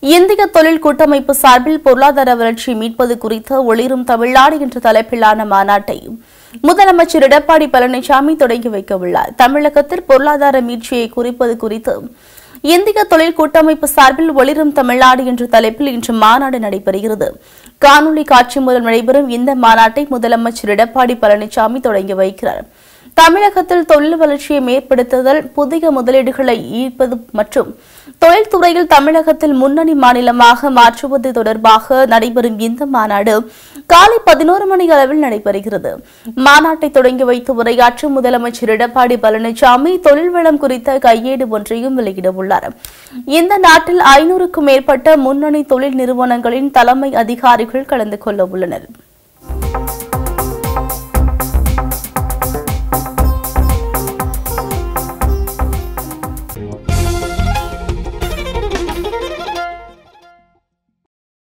இந்திய தொழில் கூட்டமைப்பு சார்பில் பொருளாதார வளர்ச்சி மீட்பது குறித்த ஒளிரும் தமிழ்நாடு என்ற தலைப்பிலான மாநாட்டை முதலமைச்சர் எடப்பாடி பழனிசாமி தொடங்கி வைக்க உள்ளார் தமிழகத்தில் பொருளாதார மீட்சியை குறிப்பது குறித்து இந்திய தொழில் கூட்டமைப்பு சார்பில் ஒளிரும் தமிழ்நாடு என்ற தலைப்பில் இன்று மாநாடு நடைபெறுகிறது காணொலி காட்சி மூலம் நடைபெறும் இந்த மாநாட்டை முதலமைச்சர் எடப்பாடி பழனிசாமி தொடங்கி வைக்கிறார் தமிழகத்தில் தொழில் வளர்ச்சியை மேம்படுத்துதல் புதிய முதலீடுகளை ஈர்ப்பது மற்றும் தொழில்துறையில் தமிழகத்தில் முன்னணி மாநிலமாக மாற்றுவது தொடர்பாக நடைபெறும் இந்த மாநாடு காலை பதினோரு மணி அளவில் நடைபெறுகிறது மாநாட்டை தொடங்கி வைத்து உரையாற்றும் முதலமைச்சர் எடப்பாடி பழனிசாமி தொழில் வளம் குறித்த கையேடு ஒன்றையும் வெளியிட உள்ளார் இந்த நாட்டில் ஐநூறுக்கும் மேற்பட்ட முன்னணி தொழில் நிறுவனங்களின் தலைமை அதிகாரிகள் கலந்து கொள்ள உள்ளனர்